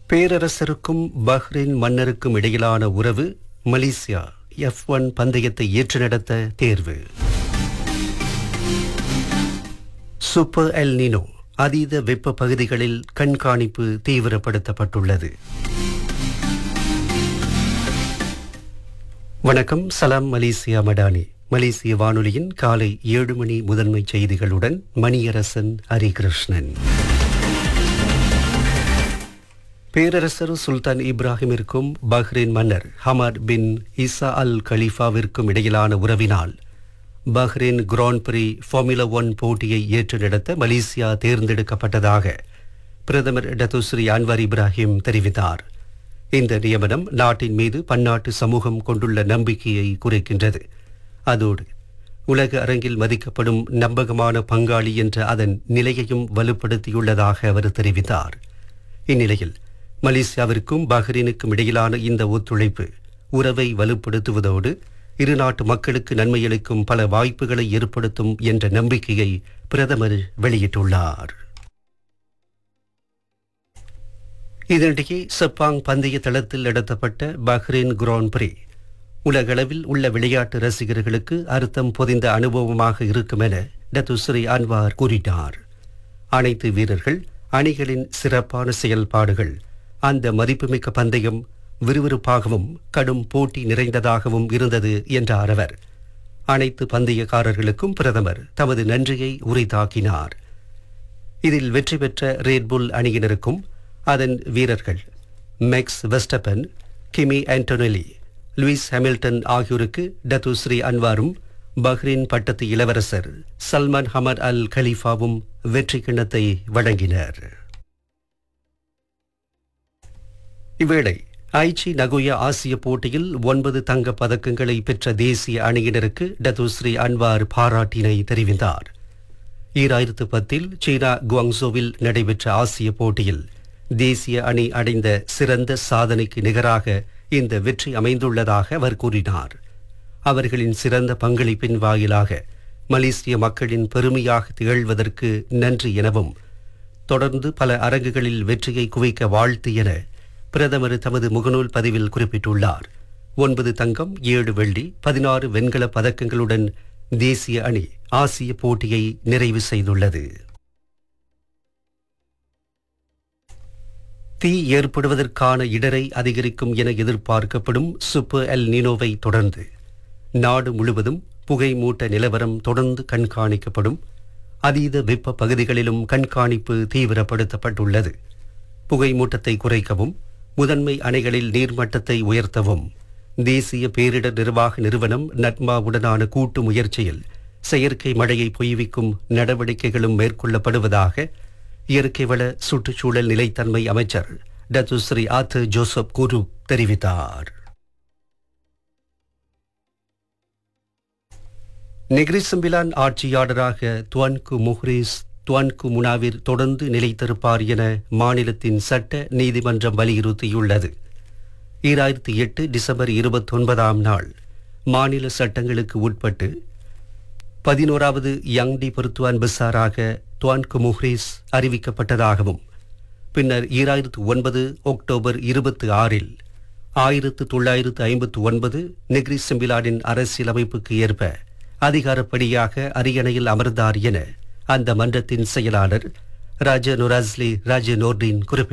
பேரரசருக்கும் Bahrain மன்னருக்கும் இடையிலான உறவு Malaysia F one பந்தயத்தை ஏற்று நடத்த தேர்வு சூப்பர் எல் நினோ அதீத வெப்ப பகுதிகளில் கண்காணிப்பு தீவிரப்படுத்தப்பட்டுள்ளது வணக்கம் சலாம் மலேசியா மடானி மலேசிய வானொலியின் காலை ஏழு மணி முதன்மை செய்திகளுடன் மணியரசன் ஹரிகிருஷ்ணன் பேரரசர் சுல்தான் இப்ராஹிமிற்கும் பஹ்ரைன் மன்னர் ஹமத் பின் இசா அல் கலீஃபாவிற்கும் இடையிலான உறவினால் Bahrain Grand Prix Formula One போட்டியை ஏற்று நடத்த மலேசியா தேர்ந்தெடுக்கப்பட்டதாக பிரதமர் டத்துஸ்ரீ அன்வர் இப்ராஹிம் தெரிவித்தார் இந்த நியமனம் நாட்டின் மீது பன்னாட்டு சமூகம் கொண்டுள்ள நம்பிக்கையை குறைக்கின்றது அதோடு உலக அரங்கில் மதிக்கப்படும் நம்பகமான பங்காளி என்ற அதன் நிலையையும் வலுப்படுத்தியுள்ளதாக அவர் தெரிவித்தார் இந்நிலையில் மலேசியாவிற்கும் பஹ்ரைனுக்கும் இடையிலான இந்த ஒத்துழைப்பு உறவை வலுப்படுத்துவதோடு இரு நாட்டு மக்களுக்கு நன்மையளிக்கும் பல வாய்ப்புகளை ஏற்படுத்தும் என்ற நம்பிக்கையை பிரதமர் வெளியிட்டுள்ளார் இதனிடையே செப்பாங் பந்தய தளத்தில் நடத்தப்பட்ட பஹ்ரைன் கிராண்ட் பிரி உலகளவில் உள்ள விளையாட்டு ரசிகர்களுக்கு அர்த்தம் பொதிந்த அனுபவமாக இருக்கும் என டத்துஸ்ரீ அன்வார் கூறினார் அனைத்து வீரர்கள் அணிகளின் சிறப்பான செயல்பாடுகள் அந்த மதிப்புமிக்க பந்தயம் விறுவிறுப்பாகவும் கடும் போட்டி நிறைந்ததாகவும் இருந்தது என்றார் அவர் அனைத்து பந்தயக்காரர்களுக்கும் பிரதமர் தமது நன்றியை உரித்தாக்கினார் இதில் வெற்றி பெற்ற ரேட்புல் அணியினருக்கும் அதன் வீரர்கள் Max Verstappen Kimi Antonelli Lewis Hamilton ஆகியோருக்கு டத்துஸ்ரீ அன்வாரும் பஹ்ரைன் பட்டத்து இளவரசர் சல்மான் ஹமத் அல் கலீஃபாவும் வெற்றி கிண்ணத்தை வழங்கினர் இவ்வேளை ஐச்சி நகோயா ஆசிய போட்டியில் ஒன்பது தங்க பதக்கங்களை பெற்ற தேசிய அணியினருக்கு டத்துஸ்ரீ அன்வார் பாராட்டினை தெரிவித்தார் ஈராயிரத்து பத்தில் சீனா குவாங்சோவில் நடைபெற்ற ஆசிய போட்டியில் தேசிய அணி அடைந்த சிறந்த சாதனைக்கு நிகராக இந்த வெற்றி அமைந்துள்ளதாக அவர் கூறினார் அவர்களின் சிறந்த பங்களிப்பின் வாயிலாக மலேசிய மக்களின் பெருமையாக திகழ்வதற்கு நன்றி எனவும் தொடர்ந்து பல அரங்குகளில் வெற்றியை குவிக்க வாழ்த்து என பிரதமர் தமது முகநூல் பதிவில் குறிப்பிட்டுள்ளார் ஒன்பது தங்கம் ஏழு வெள்ளி பதினாறு வெண்கல பதக்கங்களுடன் தேசிய அணி ஆசிய போட்டியை நிறைவு செய்துள்ளது தீ ஏற்படுவதற்கான இடரை அதிகரிக்கும் என எதிர்பார்க்கப்படும் சூப்பர் எல் நீனோவை தொடர்ந்து நாடு முழுவதும் புகை மூட்ட நிலவரம் தொடர்ந்து கண்காணிக்கப்படும் அதீத வெப்ப பகுதிகளிலும் கண்காணிப்பு தீவிரப்படுத்தப்பட்டுள்ளது புகை மூட்டத்தை குறைக்கவும் முதன்மை அணைகளில் நீர்மட்டத்தை உயர்த்தவும் தேசிய பேரிடர் நிர்வாக நிறுவனம் நட்மாவுடனான கூட்டு முயற்சியில் செயற்கை மழையை பொய்விக்கும் நடவடிக்கைகளும் மேற்கொள்ளப்படுவதாக இயற்கை வள சுற்றுச்சூழல் நிலைத்தன்மை அமைச்சர் டத்துஸ்ரீ ஆத்து ஜோசப் குரு தெரிவித்தார் நெக்ரிசம்பிலான் ஆட்சியாளராக துவன்கு முஹ்ரீஸ் துவன்கு முனாவிர் தொடர்ந்து நிலைத்திருப்பார் என மாநிலத்தின் சட்ட நீதிமன்றம் வலியுறுத்தியுள்ளது ஈராயிரத்தி எட்டு டிசம்பர் இருபத்தொன்பதாம் நாள் மாநில சட்டங்களுக்கு உட்பட்டு பதினோராவது யங்டி பொருத்துவான் பிசாராக துவான்கு முஹ்ரீஸ் அறிவிக்கப்பட்டதாகவும் பின்னர் ஈராயிரத்து ஒன்பது அக்டோபர் இருபத்தி ஆறில் ஆயிரத்து தொள்ளாயிரத்து ஐம்பத்து ஒன்பது நெக்ரி செம்பிலானின் அரசியலமைப்புக்கு ஏற்ப அதிகாரப்படியாக அரியணையில் அமர்ந்தார் என அந்த மன்றத்தின் செயலாளர் ராஜ நொராஸ்லி ராஜ நோர்டின் குறிப்பிட்டார்